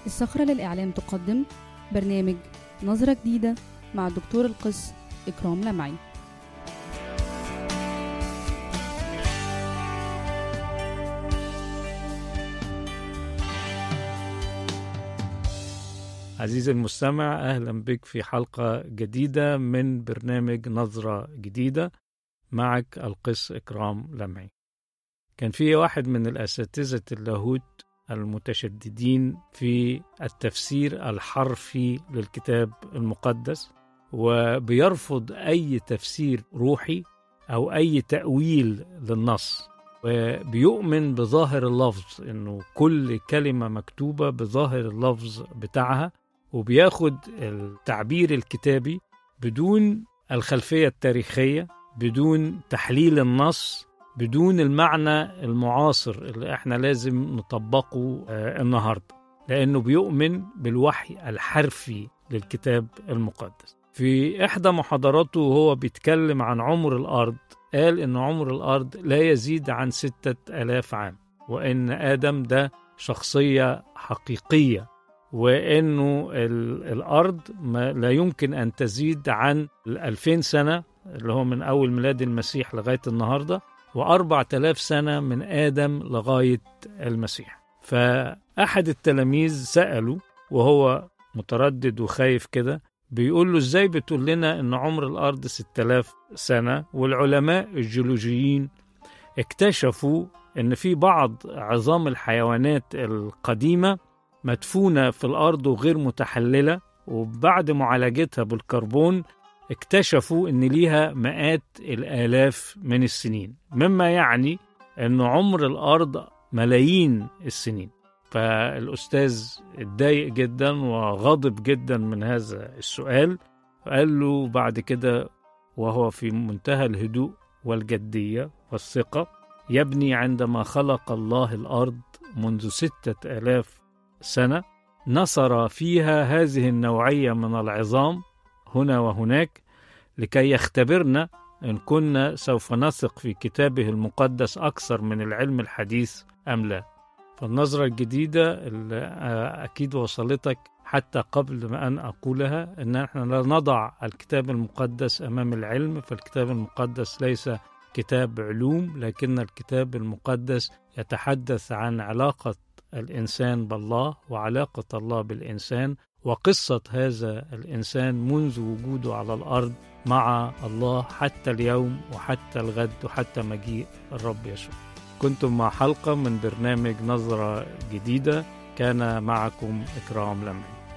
الصخرة للإعلام تقدم برنامج نظرة جديدة مع الدكتور القس إكرام لمعي عزيزي المستمع أهلا بك في حلقة جديدة من برنامج نظرة جديدة معك القس إكرام لمعي كان في واحد من الأساتذة اللاهوت المتشددين في التفسير الحرفي للكتاب المقدس وبيرفض أي تفسير روحي أو أي تأويل للنص وبيؤمن بظاهر اللفظ إنه كل كلمة مكتوبة بظاهر اللفظ بتاعها وبياخد التعبير الكتابي بدون الخلفية التاريخية بدون تحليل النص بدون المعنى المعاصر اللي احنا لازم نطبقه آه النهارده لانه بيؤمن بالوحي الحرفي للكتاب المقدس في احدى محاضراته وهو بيتكلم عن عمر الارض قال ان عمر الارض لا يزيد عن ستة الاف عام وان ادم ده شخصية حقيقية وانه الارض ما لا يمكن ان تزيد عن الألفين سنة اللي هو من اول ميلاد المسيح لغاية النهارده وأربع تلاف سنة من آدم لغاية المسيح فأحد التلاميذ سأله وهو متردد وخايف كده بيقول له ازاي بتقول لنا ان عمر الارض 6000 سنه والعلماء الجيولوجيين اكتشفوا ان في بعض عظام الحيوانات القديمه مدفونه في الارض وغير متحلله وبعد معالجتها بالكربون اكتشفوا ان ليها مئات الالاف من السنين مما يعني ان عمر الارض ملايين السنين فالاستاذ اتضايق جدا وغضب جدا من هذا السؤال قال له بعد كده وهو في منتهى الهدوء والجديه والثقه يبني عندما خلق الله الارض منذ سته الاف سنه نصر فيها هذه النوعيه من العظام هنا وهناك لكي يختبرنا ان كنا سوف نثق في كتابه المقدس اكثر من العلم الحديث ام لا فالنظره الجديده اللي اكيد وصلتك حتى قبل ما ان اقولها ان احنا لا نضع الكتاب المقدس امام العلم فالكتاب المقدس ليس كتاب علوم لكن الكتاب المقدس يتحدث عن علاقه الانسان بالله وعلاقه الله بالانسان وقصة هذا الإنسان منذ وجوده على الأرض مع الله حتى اليوم وحتى الغد وحتى مجيء الرب يسوع كنتم مع حلقة من برنامج نظرة جديدة كان معكم إكرام لمعي